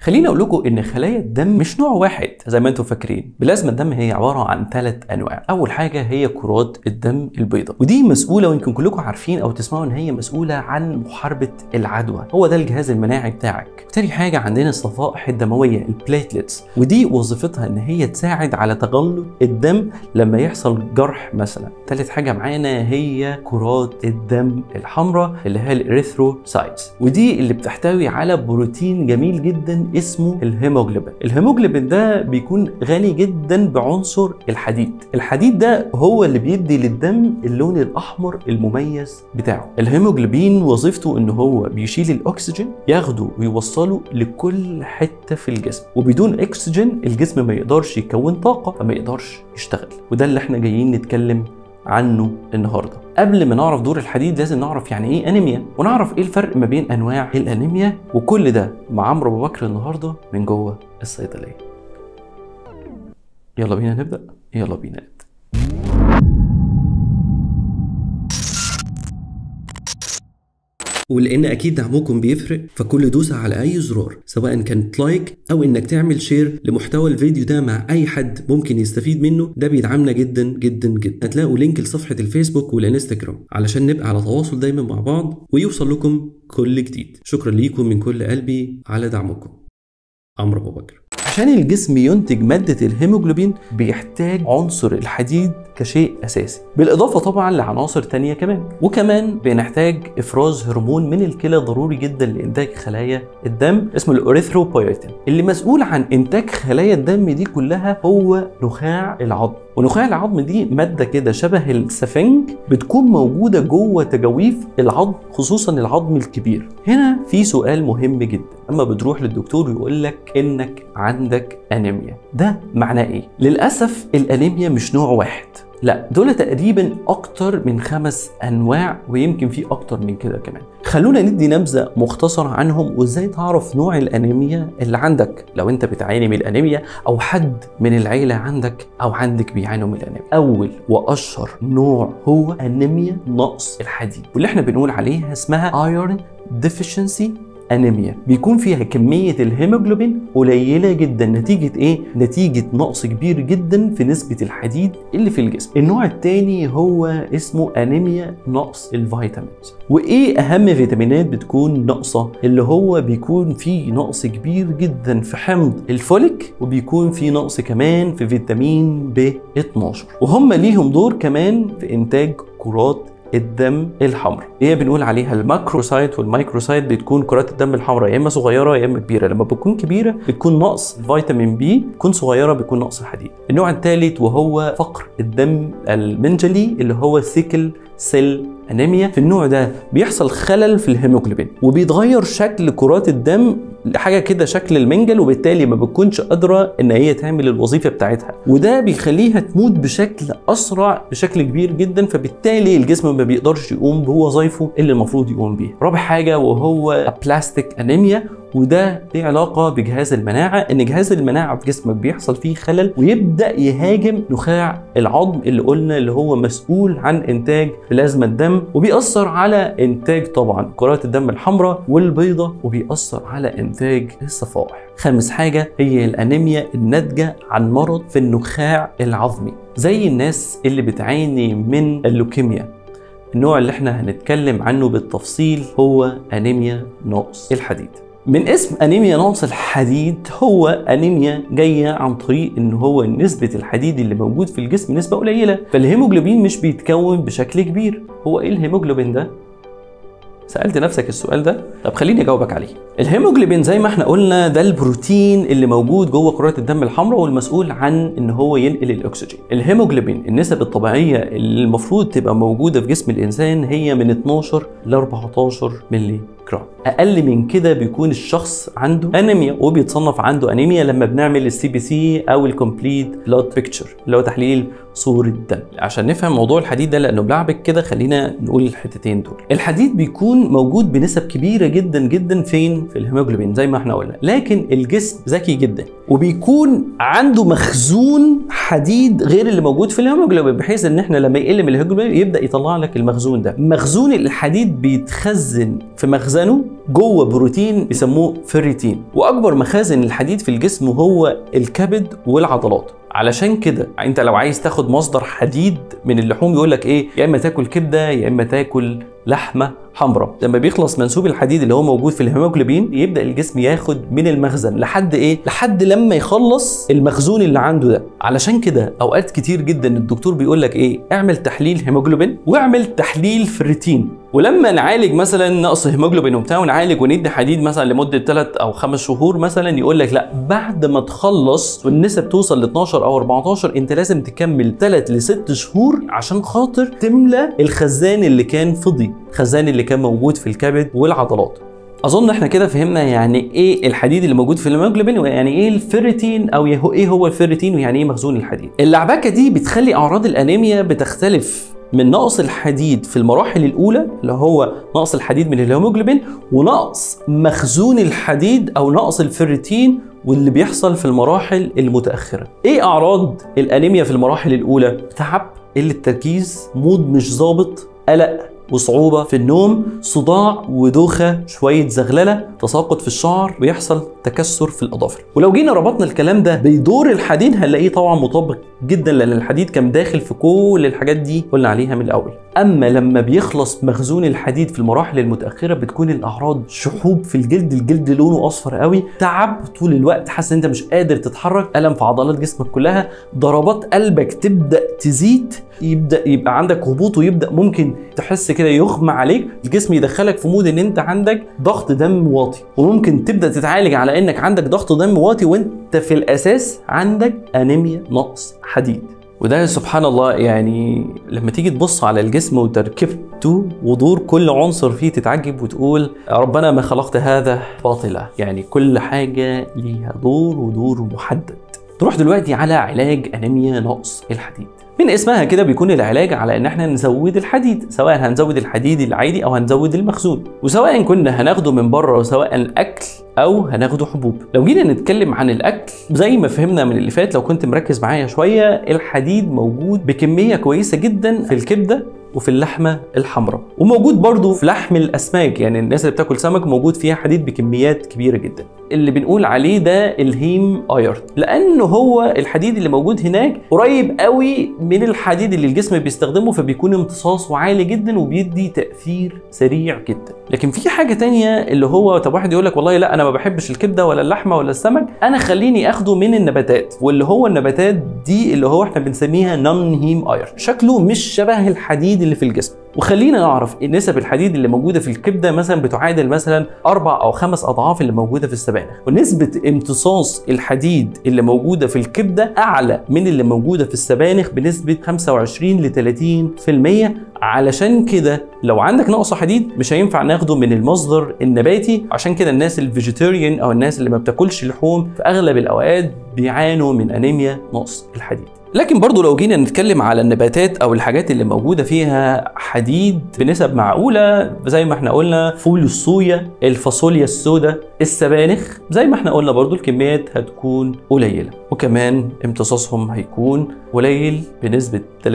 خليني اقول لكم ان خلايا الدم مش نوع واحد زي ما انتم فاكرين بلازما الدم هي عباره عن ثلاث انواع اول حاجه هي كرات الدم البيضاء ودي مسؤوله ويمكن كلكم عارفين او تسمعوا ان هي مسؤوله عن محاربه العدوى هو ده الجهاز المناعي بتاعك تاني حاجه عندنا الصفائح الدمويه البليتلتس ودي وظيفتها ان هي تساعد على تغلط الدم لما يحصل جرح مثلا تالت حاجه معانا هي كرات الدم الحمراء اللي هي الاريثروسايتس ودي اللي بتحتوي على بروتين جميل جدا اسمه الهيموجلوبين الهيموجلوبين ده بيكون غني جدا بعنصر الحديد الحديد ده هو اللي بيدي للدم اللون الاحمر المميز بتاعه الهيموجلوبين وظيفته ان هو بيشيل الاكسجين ياخده ويوصله لكل حته في الجسم وبدون اكسجين الجسم ما يقدرش يكون طاقه فما يقدرش يشتغل وده اللي احنا جايين نتكلم عنه النهارده قبل ما نعرف دور الحديد لازم نعرف يعني ايه انيميا ونعرف ايه الفرق ما بين انواع الانيميا وكل ده مع عمرو ابو بكر النهارده من جوه الصيدليه يلا بينا نبدا يلا بينا نبدا ولان اكيد دعمكم بيفرق فكل دوسه على اي زرار سواء كانت لايك او انك تعمل شير لمحتوى الفيديو ده مع اي حد ممكن يستفيد منه ده بيدعمنا جدا جدا جدا هتلاقوا لينك لصفحه الفيسبوك والانستجرام علشان نبقى على تواصل دايما مع بعض ويوصل لكم كل جديد شكرا ليكم من كل قلبي على دعمكم عمرو ابو بكر عشان الجسم ينتج مادة الهيموجلوبين بيحتاج عنصر الحديد كشيء أساسي بالإضافة طبعا لعناصر تانية كمان وكمان بنحتاج إفراز هرمون من الكلى ضروري جدا لإنتاج خلايا الدم اسمه الأوريثروبويتين اللي مسؤول عن إنتاج خلايا الدم دي كلها هو نخاع العظم ونخاع العظم دي مادة كده شبه السفنج بتكون موجودة جوه تجاويف العظم خصوصا العظم الكبير هنا في سؤال مهم جدا اما بتروح للدكتور ويقول لك انك عندك انيميا ده معناه ايه للاسف الانيميا مش نوع واحد لا دول تقريبا اكتر من خمس انواع ويمكن في اكتر من كده كمان خلونا ندي نبذه مختصره عنهم وازاي تعرف نوع الانيميا اللي عندك لو انت بتعاني من الانيميا او حد من العيله عندك او عندك بيعانوا من الانيميا اول واشهر نوع هو انيميا نقص الحديد واللي احنا بنقول عليها اسمها ايرون ديفيشنسي انيميا بيكون فيها كميه الهيموجلوبين قليله جدا نتيجه ايه نتيجه نقص كبير جدا في نسبه الحديد اللي في الجسم النوع الثاني هو اسمه انيميا نقص الفيتامينز وايه اهم فيتامينات بتكون ناقصه اللي هو بيكون فيه نقص كبير جدا في حمض الفوليك وبيكون فيه نقص كمان في فيتامين ب 12 وهم ليهم دور كمان في انتاج كرات الدم الحمراء هي بنقول عليها الماكروسايت والمايكروسايت بتكون كرات الدم الحمراء يا اما صغيره يا اما كبيره لما بتكون كبيره بتكون نقص فيتامين بي بتكون صغيره بيكون نقص الحديد النوع الثالث وهو فقر الدم المنجلي اللي هو سيكل سيل انيميا في النوع ده بيحصل خلل في الهيموجلوبين وبيتغير شكل كرات الدم لحاجه كده شكل المنجل وبالتالي ما بتكونش قادره ان هي تعمل الوظيفه بتاعتها وده بيخليها تموت بشكل اسرع بشكل كبير جدا فبالتالي الجسم ما بيقدرش يقوم بوظائفه اللي المفروض يقوم بيها رابع حاجه وهو بلاستيك انيميا وده ليه علاقة بجهاز المناعة إن جهاز المناعة في جسمك بيحصل فيه خلل ويبدأ يهاجم نخاع العظم اللي قلنا اللي هو مسؤول عن إنتاج بلازما الدم وبيأثر على إنتاج طبعا كرات الدم الحمراء والبيضاء وبيأثر على إنتاج الصفائح خامس حاجة هي الأنيميا الناتجة عن مرض في النخاع العظمي زي الناس اللي بتعاني من اللوكيميا النوع اللي احنا هنتكلم عنه بالتفصيل هو أنيميا نقص الحديد من اسم انيميا نقص الحديد هو انيميا جايه عن طريق ان هو نسبه الحديد اللي موجود في الجسم نسبه قليله فالهيموجلوبين مش بيتكون بشكل كبير هو ايه الهيموجلوبين ده سالت نفسك السؤال ده طب خليني اجاوبك عليه الهيموجلوبين زي ما احنا قلنا ده البروتين اللي موجود جوه كرات الدم الحمراء والمسؤول عن ان هو ينقل الاكسجين الهيموجلوبين النسب الطبيعيه اللي المفروض تبقى موجوده في جسم الانسان هي من 12 ل 14 ملي جرام اقل من كده بيكون الشخص عنده انيميا وبيتصنف عنده انيميا لما بنعمل السي بي سي او الكومبليت بلاد بيكتشر اللي هو تحليل صورة دم عشان نفهم موضوع الحديد ده لانه بلعبك كده خلينا نقول الحتتين دول الحديد بيكون موجود بنسب كبيره جدا جدا فين في الهيموجلوبين زي ما احنا قلنا لكن الجسم ذكي جدا وبيكون عنده مخزون حديد غير اللي موجود في الهيموجلوبين بحيث ان احنا لما يقل من الهيموجلوبين يبدا يطلع لك المخزون ده مخزون الحديد بيتخزن في مخزنه جوه بروتين بيسموه فيريتين واكبر مخازن الحديد في الجسم هو الكبد والعضلات علشان كده انت لو عايز تاخد مصدر حديد من اللحوم يقول لك ايه يا اما تاكل كبده يا اما تاكل لحمه حمراء لما بيخلص منسوب الحديد اللي هو موجود في الهيموجلوبين يبدا الجسم ياخد من المخزن لحد ايه لحد لما يخلص المخزون اللي عنده ده علشان كده اوقات كتير جدا الدكتور بيقول لك ايه اعمل تحليل هيموجلوبين واعمل تحليل فريتين ولما نعالج مثلا نقص هيموجلوبين وبتاع ونعالج وندي حديد مثلا لمده 3 او 5 شهور مثلا يقول لك لا بعد ما تخلص والنسب توصل ل 12 او 14 انت لازم تكمل 3 ل 6 شهور عشان خاطر تملى الخزان اللي كان فضي الخزان اللي كان موجود في الكبد والعضلات اظن احنا كده فهمنا يعني ايه الحديد اللي موجود في الهيموجلوبين ويعني ايه الفيريتين او ايه هو الفيريتين ويعني ايه مخزون الحديد اللعبكه دي بتخلي اعراض الانيميا بتختلف من نقص الحديد في المراحل الاولى اللي هو نقص الحديد من الهيموجلوبين ونقص مخزون الحديد او نقص الفيريتين واللي بيحصل في المراحل المتاخره ايه اعراض الانيميا في المراحل الاولى تعب قله تركيز مود مش ظابط قلق وصعوبة في النوم صداع ودوخة شوية زغللة تساقط في الشعر ويحصل تكسر في الأظافر ولو جينا ربطنا الكلام ده بدور الحديد هنلاقيه طبعا مطابق جدا لأن الحديد كان داخل في كل الحاجات دي قلنا عليها من الأول أما لما بيخلص مخزون الحديد في المراحل المتأخرة بتكون الأعراض شحوب في الجلد الجلد لونه أصفر قوي تعب طول الوقت حاسس إن أنت مش قادر تتحرك ألم في عضلات جسمك كلها ضربات قلبك تبدأ تزيد يبدا يبقى عندك هبوط ويبدا ممكن تحس كده يغمى عليك الجسم يدخلك في مود ان انت عندك ضغط دم واطي وممكن تبدا تتعالج على انك عندك ضغط دم واطي وانت في الاساس عندك انيميا نقص حديد وده سبحان الله يعني لما تيجي تبص على الجسم وتركيبته ودور كل عنصر فيه تتعجب وتقول ربنا ما خلقت هذا باطلا يعني كل حاجة ليها دور ودور محدد تروح دلوقتي على علاج انيميا نقص الحديد من اسمها كده بيكون العلاج على ان احنا نزود الحديد سواء هنزود الحديد العادي او هنزود المخزون وسواء كنا هناخده من بره سواء الاكل او هناخده حبوب لو جينا نتكلم عن الاكل زي ما فهمنا من اللي فات لو كنت مركز معايا شويه الحديد موجود بكميه كويسه جدا في الكبده وفي اللحمه الحمراء وموجود برضو في لحم الاسماك يعني الناس اللي بتاكل سمك موجود فيها حديد بكميات كبيره جدا اللي بنقول عليه ده الهيم ايرن لانه هو الحديد اللي موجود هناك قريب قوي من الحديد اللي الجسم بيستخدمه فبيكون امتصاصه عالي جدا وبيدي تاثير سريع جدا لكن في حاجه تانية اللي هو طب واحد يقول لك والله لا انا ما بحبش الكبده ولا اللحمه ولا السمك انا خليني اخده من النباتات واللي هو النباتات دي اللي هو احنا بنسميها نون هيم ايرن شكله مش شبه الحديد اللي في الجسم وخلينا نعرف نسب الحديد اللي موجوده في الكبده مثلا بتعادل مثلا اربع او خمس اضعاف اللي موجوده في السبانخ ونسبه امتصاص الحديد اللي موجوده في الكبده اعلى من اللي موجوده في السبانخ بنسبه 25 ل 30% علشان كده لو عندك نقص حديد مش هينفع ناخده من المصدر النباتي عشان كده الناس الفيجيتيريان او الناس اللي ما بتاكلش لحوم في اغلب الاوقات بيعانوا من انيميا نقص الحديد لكن برضو لو جينا نتكلم على النباتات او الحاجات اللي موجوده فيها حديد بنسب معقوله زي ما احنا قلنا فول الصويا الفاصوليا السوداء السبانخ زي ما احنا قلنا برضو الكميات هتكون قليله وكمان امتصاصهم هيكون قليل بنسبه 30%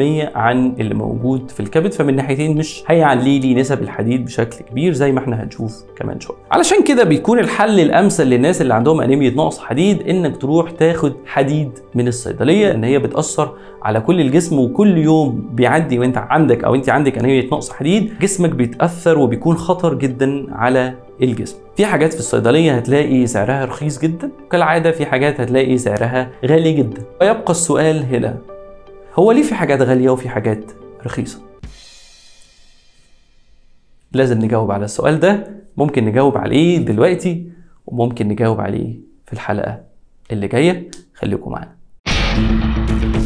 عن اللي موجود في الكبد فمن ناحيتين مش هيعلي لي نسب الحديد بشكل كبير زي ما احنا هنشوف كمان شويه علشان كده بيكون الحل الامثل للناس اللي عندهم انيميا نقص حديد انك تروح تاخد حديد من الصيدليه ان هي بتاثر على كل الجسم وكل يوم بيعدي وانت عندك او انت عندك انيميا نقص حديد جسمك بيتاثر وبيكون خطر جدا على الجسم في حاجات في الصيدلية هتلاقي سعرها رخيص جدا كالعادة في حاجات هتلاقي سعرها غالي جدا ويبقى السؤال هنا هو ليه في حاجات غالية وفي حاجات رخيصة لازم نجاوب على السؤال ده ممكن نجاوب عليه دلوقتي وممكن نجاوب عليه في الحلقة اللي جاية خليكم معانا